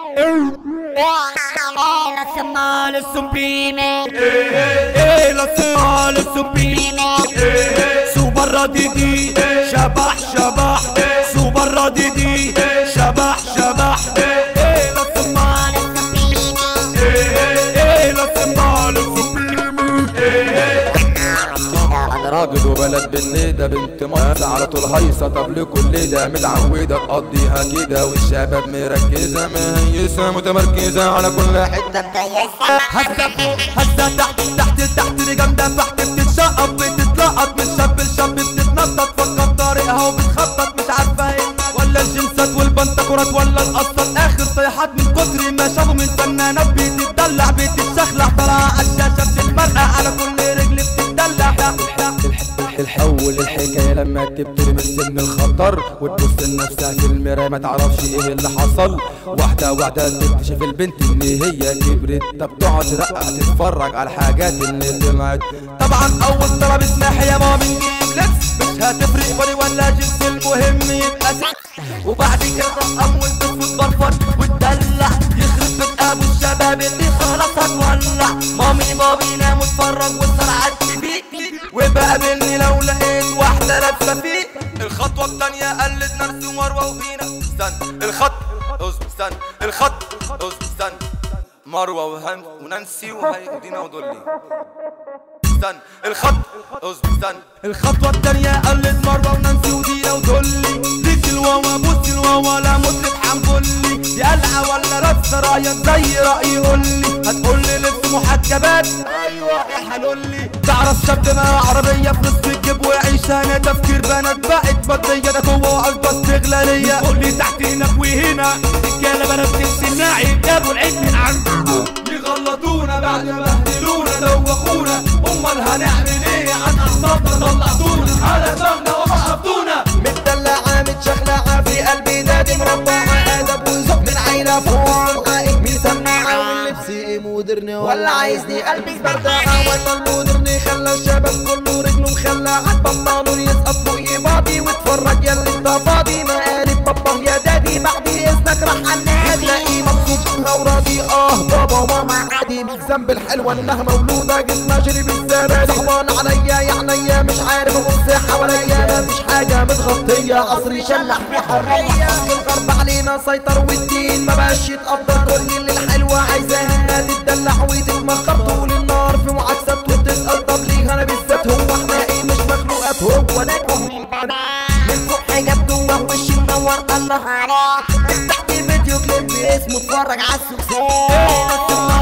La semana sublime ايه لا سمال السبريم سوبر رديدي شبح شبح سوبر رديدي شبح شبح ايه لا سمال ايه لا سمال السبريم انا راجل وبلد بالليدة بنت مصر على طول هيصة طب لكل ده متعودة تقضيها كده والشباب مركزة مهيسة متمركزة على كل حتة هزة فوق هزة تحت تحت تحت لجامدة تحت بتتشقط بتتلقط من شاب لشاب بتتنطط فكر طريقها وبتخطط مش عارفة ايه ولا الجنسات والبنتكورات ولا القصات اخر صيحات من كتر ما شافوا من فنانات بتتدلع بتتشخلع طالعة على الشاشة بتتمرقع على كل رجل بتتدلع الحول الحكاية لما تبتدي من سن الخطر وتبص لنفسها في المراية ما تعرفش ايه اللي حصل واحدة واحدة تكتشف البنت ان هي كبرت طب تقعد ترقع تتفرج على الحاجات اللي طلعت طبعا اول طلب اسمح يا ماما نجيب لبس مش هتفرق بني ولا جنس المهم يبقى سكس وبعد كده تقام وتفوت برفض وتدلع يخرب بيت ابو الشباب اللي خلاص هتولع مامي بابي نام واتفرج واسهر على التي وبقابلني لو لقيت واحدة لابسة فيه الخطوة التانية قلد نفسي ومروة وفينا استنى الخط اصبر استنى الخط اصبر استنى مروة وهن ونانسي وهيدينا ودولي استنى الخط اصبر استنى الخطوة التانية قلت مرة ونانسي ودينا ودولي ديك الواوا بص الواوا لا مطرب حنبلي دي قلعة ولا رقص رايك زي رأيي قولي هتقولي لبس محجبات ايوه يا حلولي تعرف شاب معاه عربية في نص الجيب ويعيش انا تفكير بنات بقت بدية ده جوه وعزبة استغلالية قولي تحت هناك وهنا رجالة بنات جنس الناعي جابوا العيد من عنده يغلطونا بعد ما بهدلونا دوخونا امال هنعمل ايه عن اعصابنا طلعتونا على دماغنا وقفتونا متدلعة متشخلعة في قلبي دادي مربعة أدب وذوق من عيلة فوق عائق مسمعة واللبس مودرن ولا عايزني قلبي بردعة ولا المودرن خلى الشباب كله رجله مخلعة بطلوا يسقط فوق بعضي واتفرج يا اللي انت فاضي مقالب بابا يا دادي بعد اذنك راح على النادي تلاقي مبسوط وراضي اه بابا وماما عادي مش ذنب الحلوة انها مولودة جسمها شرب الزبادي صعبان عليا يا عينيا مش عارف ابص حواليا مفيش حاجة متغطية عصري شلح في حرية الغرب علينا سيطر والدين ما بقاش يتقدر كل اللي الحلوة عايزاها تتدلع وتتمخر طول النهار في معاكسات وتسأل طب ليه انا بالذات هو احنا ايه مش مخلوقات هو ناكل من فوق حجاب جوه وشي منور الله عليك تحت فيديو كليب اسمه اتفرج على السوسيه